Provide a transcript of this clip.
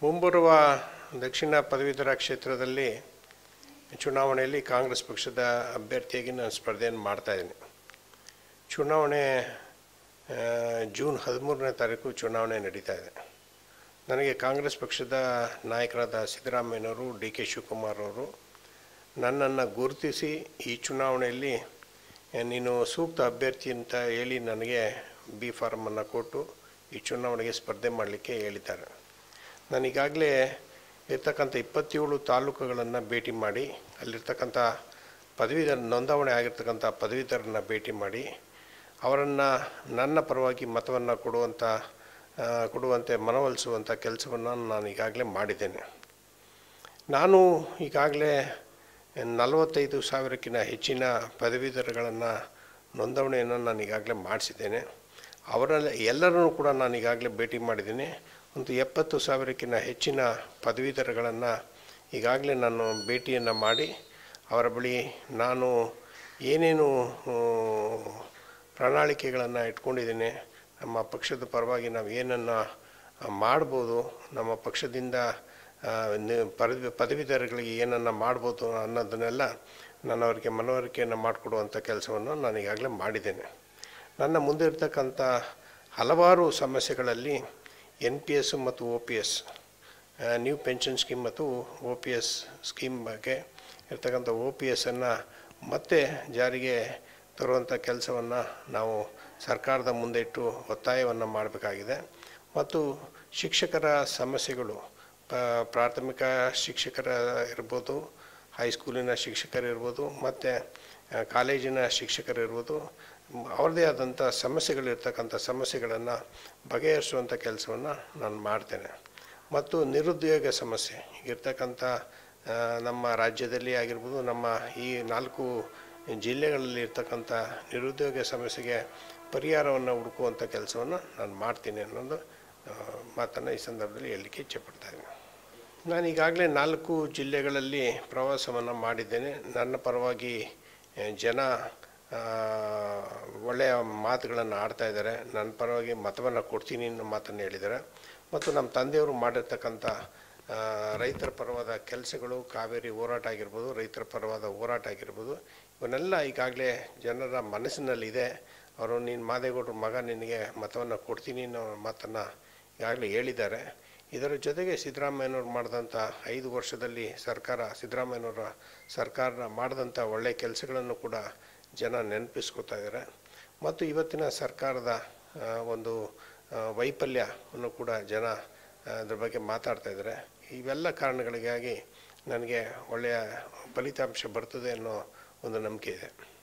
ಮುಂಬರುವ ದಕ್ಷಿಣ ಪದವೀಧರ ಕ್ಷೇತ್ರದಲ್ಲಿ ಚುನಾವಣೆಯಲ್ಲಿ ಕಾಂಗ್ರೆಸ್ ಪಕ್ಷದ ಅಭ್ಯರ್ಥಿಯಾಗಿ ನಾನು ಸ್ಪರ್ಧೆಯನ್ನು ಮಾಡ್ತಾ ಇದ್ದೀನಿ ಚುನಾವಣೆ ಆ, ಜೂನ್ ಹದಿಮೂರನೇ ತಾರೀಕು ಚುನಾವಣೆ ನಡೀತಾ ಇದೆ ನನಗೆ ಕಾಂಗ್ರೆಸ್ ಪಕ್ಷದ ನಾಯಕರಾದ ಸಿದ್ದರಾಮಯ್ಯನವರು ಡಿ ಕೆ ಶಿವಕುಮಾರ್ ಅವರು ನನ್ನನ್ನು ಗುರುತಿಸಿ ಈ ಚುನಾವಣೆಯಲ್ಲಿ ಆ, ನೀನು ಸೂಕ್ತ ಅಭ್ಯರ್ಥಿ ಅಂತ ಹೇಳಿ ನನಗೆ ಬಿ ಫಾರ್ಮನ್ನು ಕೊಟ್ಟು ಈ ಚುನಾವಣೆಗೆ ಸ್ಪರ್ಧೆ ಮಾಡಲಿಕ್ಕೆ ಹೇಳಿದ್ದಾರೆ ನಾನು ಈಗಾಗಲೇ ಇರ್ತಕ್ಕಂಥ ಇಪ್ಪತ್ತೇಳು ತಾಲೂಕುಗಳನ್ನು ಭೇಟಿ ಮಾಡಿ ಅಲ್ಲಿರ್ತಕ್ಕಂಥ ಪದವೀಧರ ನೋಂದಾವಣೆ ಆಗಿರ್ತಕ್ಕಂಥ ಪದವೀಧರನ್ನ ಭೇಟಿ ಮಾಡಿ ಅವರನ್ನು ನನ್ನ ಪರವಾಗಿ ಮತವನ್ನು ಕೊಡುವಂಥ ಆ, ಕೊಡುವಂತೆ ಮನವೊಲಿಸುವಂಥ ಕೆಲಸವನ್ನು ನಾನು ಈಗಾಗಲೇ ಮಾಡಿದ್ದೇನೆ ನಾನು ಈಗಾಗಲೇ ನಲವತ್ತೈದು ಸಾವಿರಕ್ಕಿಂತ ಹೆಚ್ಚಿನ ಪದವೀಧರಗಳನ್ನು ನೋಂದಣಿಯನ್ನು ನಾನು ಈಗಾಗಲೇ ಮಾಡಿಸಿದ್ದೇನೆ ಅವರೆಲ್ಲ ಎಲ್ಲರನ್ನೂ ಕೂಡ ನಾನು ಈಗಾಗಲೇ ಭೇಟಿ ಮಾಡಿದ್ದೀನಿ ಒಂದು ಎಪ್ಪತ್ತು ಸಾವಿರಕ್ಕಿಂತ ಹೆಚ್ಚಿನ ಪದವೀಧರಗಳನ್ನು ಈಗಾಗಲೇ ನಾನು ಭೇಟಿಯನ್ನು ಮಾಡಿ ಅವರ ಬಳಿ ನಾನು ಏನೇನು ಆ, ಪ್ರಣಾಳಿಕೆಗಳನ್ನು ಇಟ್ಕೊಂಡಿದ್ದೀನಿ ನಮ್ಮ ಪಕ್ಷದ ಪರವಾಗಿ ನಾವು ಏನನ್ನು ಮಾಡ್ಬೋದು ನಮ್ಮ ಪಕ್ಷದಿಂದ ಆ, ನಿ- ಪದವಿ ಪದವೀಧರಗಳಿಗೆ ಏನನ್ನು ಮಾಡ್ಬೋದು ಅನ್ನೋದನ್ನೆಲ್ಲ ನಾನು ಅವರಿಗೆ ಮನವರಿಕೆಯನ್ನು ಮಾಡಿಕೊಡುವಂಥ ಕೆಲಸವನ್ನು ನಾನು ಈಗಾಗಲೇ ಮಾಡಿದ್ದೇನೆ ನನ್ನ ಮುಂದೆ ಇರ್ತಕ್ಕಂಥ ಹಲವಾರು ಸಮಸ್ಯೆಗಳಲ್ಲಿ ಎನ್ ಪಿ ಎಸ್ ಮತ್ತು O P S new pension scheme ಮತ್ತು ಒ ಪಿ ಎಸ್ ಸ್ಕೀಮ್ ಬಗ್ಗೆ ಇರ್ತಕ್ಕಂಥ ಒ ಪಿ ಎಸ್ಸನ್ನು ಮತ್ತೆ ಜಾರಿಗೆ ತರುವಂಥ ಕೆಲಸವನ್ನು ನಾವು ಸರ್ಕಾರದ ಮುಂದೆ ಇಟ್ಟು ಒತ್ತಾಯವನ್ನು ಮಾಡಬೇಕಾಗಿದೆ ಮತ್ತು ಶಿಕ್ಷಕರ ಸಮಸ್ಯೆಗಳು ಪ- ಪ್ರಾಥಮಿಕ ಶಿಕ್ಷಕರ ಇರ್ಬೋದು ಹೈಸ್ಕೂಲಿನ ಶಿಕ್ಷಕರಿರ್ಬೋದು ಮತ್ತು ಆ, ಕಾಲೇಜಿನ ಶಿಕ್ಷಕರಿರ್ಬೋದು ಮ್, ಅವ್ರದ್ದೇ ಆದಂಥ ಸಮಸ್ಯೆಗಳಿರ್ತಕ್ಕಂಥ ಸಮಸ್ಯೆಗಳನ್ನು ಬಗೆಹರಿಸುವಂಥ ಕೆಲಸವನ್ನು ನಾನು ಮಾಡ್ತೇನೆ ಮತ್ತು ನಿರುದ್ಯೋಗ ಸಮಸ್ಯೆ ಇರ್ತಕ್ಕಂಥ ಆ, ನಮ್ಮ ರಾಜ್ಯದಲ್ಲಿ ಆಗಿರ್ಬೋದು ನಮ್ಮ ಈ ನಾಲ್ಕು ಜಿಲ್ಲೆಗಳಲ್ಲಿ ಇರ್ತಕ್ಕಂಥ ನಿರುದ್ಯೋಗ ಸಮಸ್ಯೆಗೆ ಪರಿಹಾರವನ್ನು ಹುಡುಕುವಂಥ ಕೆಲಸವನ್ನು ನಾನು ಮಾಡ್ತೀನಿ ಅನ್ನೋದು ಆ, ಮಾತನ್ನು ಈ ಸಂದರ್ಭದಲ್ಲಿ ಹೇಳಲಿಕ್ಕೆ ಇಚ್ಛೆಪಡ್ತಾ ಇದ್ದೀನಿ ನಾನು ಈಗಾಗಲೇ ನಾಲ್ಕು ಜಿಲ್ಲೆಗಳಲ್ಲಿ ಪ್ರವಾಸವನ್ನು ಮಾಡಿದ್ದೇನೆ ನನ್ನ ಪರವಾಗಿ ಆ, ಜನ ಆ, ಒಳ್ಳೆಯ ಮಾತುಗಳನ್ನು ಆಡ್ತಾ ಇದ್ದಾರೆ ನನ್ನ ಪರವಾಗಿ ಮತವನ್ನು ಕೊಡ್ತೀನಿ ಅನ್ನೋ ಮಾತನ್ನು ಹೇಳಿದ್ದಾರೆ ಮತ್ತು ನಮ್ಮ ತಂದೆಯವರು ಮಾಡಿರ್ತಕ್ಕಂಥ ಆ, ರೈತರ ಪರವಾದ ಕೆಲಸಗಳು ಕಾವೇರಿ ಹೋರಾಟ ಆಗಿರ್ಬೋದು ರೈತರ ಪರವಾದ ಹೋರಾಟ ಆಗಿರ್ಬೋದು ಇವನ್ನೆಲ್ಲ ಈಗಾಗಲೇ ಜನರ ಮನಸ್ಸಿನಲ್ಲಿದೆ ಅವರು ನೀನು ಮಾದೇಗೌಡರ ಮಗ ನಿನಗೆ ಮತವನ್ನು ಕೊಡ್ತೀನಿ ಅನ್ನೋ ಮಾತನ್ನು ಈಗಾಗಲೇ ಹೇಳಿದ್ದಾರೆ ಇದರ ಜೊತೆಗೆ ಸಿದ್ದರಾಮಯ್ಯನವ್ರು ಮಾಡಿದಂಥ ಐದು ವರ್ಷದಲ್ಲಿ ಸರ್ಕಾರ ಸಿದ್ದರಾಮಯ್ಯನವರ ಸರ್ಕಾರ ಮಾಡಿದಂಥ ಒಳ್ಳೆಯ ಕೆಲಸಗಳನ್ನು ಕೂಡ ಜನ ನೆನಪಿಸ್ಕೋತಾ ಇದ್ದಾರೆ ಮತ್ತು ಇವತ್ತಿನ ಸರ್ಕಾರದ ಆ, ಒಂದು ಆ, ವೈಫಲ್ಯವನ್ನು ಕೂಡ ಜನ ಆ, ಅದ್ರ ಬಗ್ಗೆ ಮಾತಾಡ್ತಾ ಇದ್ದಾರೆ ಇವೆಲ್ಲ ಕಾರಣಗಳಿಗಾಗಿ ನನಗೆ ಒಳ್ಳೆಯ ಫಲಿತಾಂಶ ಬರ್ತದೆ ಅನ್ನೋ ಒಂದು ನಂಬಿಕೆ ಇದೆ